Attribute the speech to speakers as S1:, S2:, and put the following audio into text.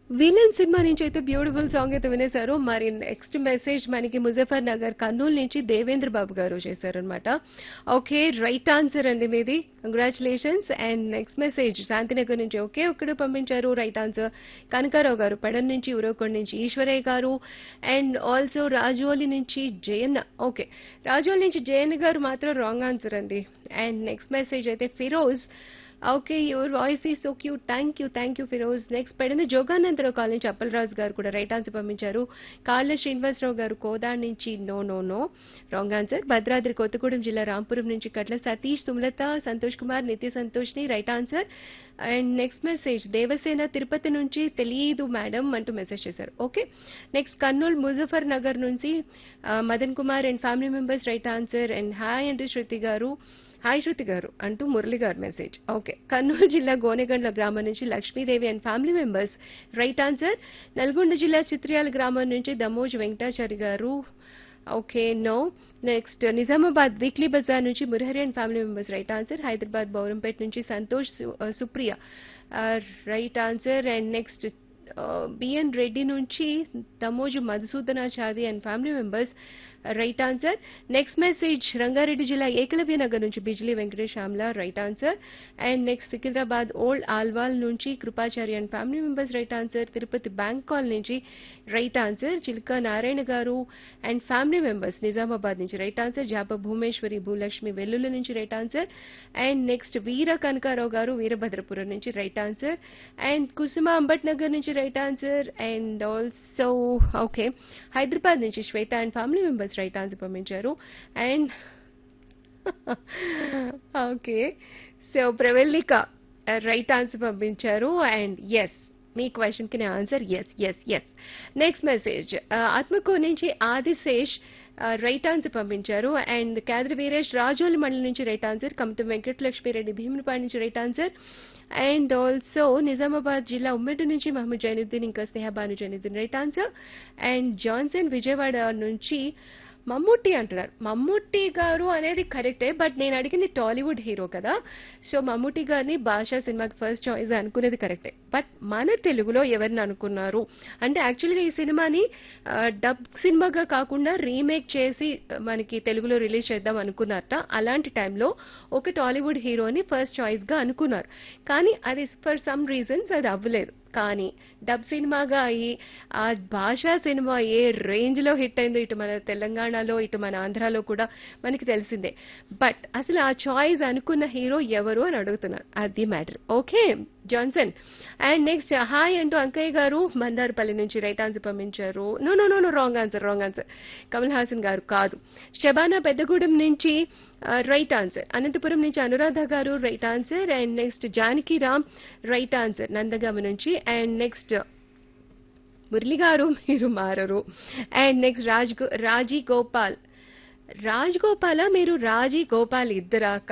S1: villain cinema నుంచి అయితే beautiful song అయితే వినేశారు మరి నెక్స్ట్ మెసేజ్ మనకి ముజఫర్ నగర్ కర్నూలు నుంచి దేవేంద్ర బాబు గారు చేశారనమాట ఓకే రైట్ ఆన్సర్ అండి మీది congratulations and next message Shantinagar నుంచి ఒకే ఒక్కడు పంపించారు రైట్ ఆన్సర్ కనకారావు గారు పెడన్ నుంచి ఉరవకొండ నుంచి ఈశ్వరయ్య గారు అండ్ ఆల్సో రాజోలి నుంచి జయన్న ఓకే రాజోలి నుంచి జయన్న గారు మాత్రం రాంగ్ ఆన్సర్ అండి అండ్ నెక్స్ట్ మెసేజ్ అయితే ఫిరోజ్ ఓకే యువర్ వాయిస్ ఈ so cute thank you thank you Firoz next పడిన జోగానందరావు కాలనీ నుంచి అప్పలరాజు గారు కూడా రైట్ ఆన్సర్ పంపించారు కాళ్ళ శ్రీనివాసరావు గారు కోదాడ్ నుంచి no no no wrong answer Bhadradri Kothagudem జిల్లా రాంపురం నుంచి కట్ల సతీష్ సుమలత సంతోష్ కుమార్ నిత్య సంతోష్ ని right answer and next message Devasena Tirupati నుంచి తెలియదు మేడం అంటూ మెసేజ్ చేశారు ఓకే నెక్స్ట్ కర్నూలు ముజఫర్ నగర్ నుంచి ఆ, Madan Kumar and family members right answer and hi అంటూ శృతి గారు హాయ్ శృతి గారు అంటూ మురళి గారు మెసేజ్ ఓకే కర్నూలు జిల్లా గోనెగండ్ల గ్రామం నుంచి Lakshmidevi and family members right answer Nalgonda జిల్లా చిత్రియాల గ్రామం నుంచి దమోజ్ వెంకటాచారి గారు okay no next Nizamabad weekly Bazar నుంచి Murahari and family members right answer Hyderabad Bowrampet నుంచి సంతోష్ సు- ఆ, Supriya right answer and next BN Reddy నుంచి Damoju Madhusudanachari and family members right answer next message Rangareddy జిల్లా ఏకలవ్య నగర్ నుంచి Bijli Venkatesh Amla right answer and next Secunderabad old Alwal నుంచి Krupachari and family members right answer Tirupati bank call నుంచి right answer Chilka Narayana గారు and family members Nizamabad నుంచి రైట్ ఆన్సర్ జాప భూమేశ్వరి భూలక్ష్మి వెల్లుల్లి నుంచి right answer and next Veera Kanakarao గారు వీరభద్రపురం నుంచి right answer and Kusuma Ambat Nagar నుంచి right answer and also okay Hyderabad నుంచి Swetha and family members right answer పంపించారు and okay so Pravallika right answer పంపించారు అండ్ ఎస్ మీ క్వశ్చన్ కి నా answer yes yes yes next message ఆత్మకో నుంచి ఆదిశేష్ రైట్ ఆన్సర్ పంపించారు అండ్ కేంద్ర వీరేష్ రాజోలి మండలి నుంచి రైట్ ఆన్సర్ కమతం వెంకటలక్ష్మిరెడ్డి భీమునిపాడు నుంచి right answer and also Nizamabad జిల్లా ఉమ్మడి నుంచి మహమ్మద్ జైనుద్దీన్ ఇంకా Snehabanu Zainuddin right answer and Johnson Vijayawada నుంచి మమ్ముట్టి అంటున్నారు మమ్ముట్టి గారు అనేది కరెక్టే బట్ నేను అడిగింది టాలీవుడ్ హీరో కదా సో మమ్ముట్టి గారిని భాషా సినిమాకి ఫస్ట్ చాయిస్ అనుకునేది కరెక్టే బట్ మన తెలుగులో ఎవరిని అనుకున్నారు అంటే యాక్చువల్గా ఈ సినిమాని ఆ, డబ్ సినిమాగా కాకుండా రీమేక్ చేసి ఆ, మనకి తెలుగులో రిలీజ్ చేద్దాం అనుకున్నారట అలాంటి టైంలో ఒక టాలీవుడ్ హీరోని ఫస్ట్ చాయిస్ గా అనుకున్నారు కానీ అది ఫర్ సమ్ రీజన్స్ అది అవ్వలేదు కానీ డబ్ సినిమాగా అయ్యి ఆ భాషా సినిమా ఏ రేంజ్ లో హిట్ అయిందో ఇటు మన తెలంగాణలో ఇటు మన ఆంధ్రాలో కూడా మనకి తెలిసిందే బట్ అసలు ఆ చాయిస్ అనుకున్న హీరో ఎవరు అని అడుగుతున్నారు అది matter okay Johnson and next hi అంటూ అంకయ్య గారు మందారపల్లి నుంచి రైట్ ఆన్సర్ పంపించారు no no no no wrong answer wrong answer Kamal Haasan గారు కాదు శబానా పెద్దగూడెం నుంచి రైట్ ఆన్సర్ అనంతపురం నుంచి అనురాధ గారు right answer and next Janaki Ram right answer Nandigama నుంచి అండ్ నెక్స్ట్ మురళి గారు మీరు మారరు అండ్ నెక్స్ట్ రాజ్ గో- రాజీ గోపాల్ రాజ్ గోపాల మీరు రాజీ గోపాల్ ఇద్దరా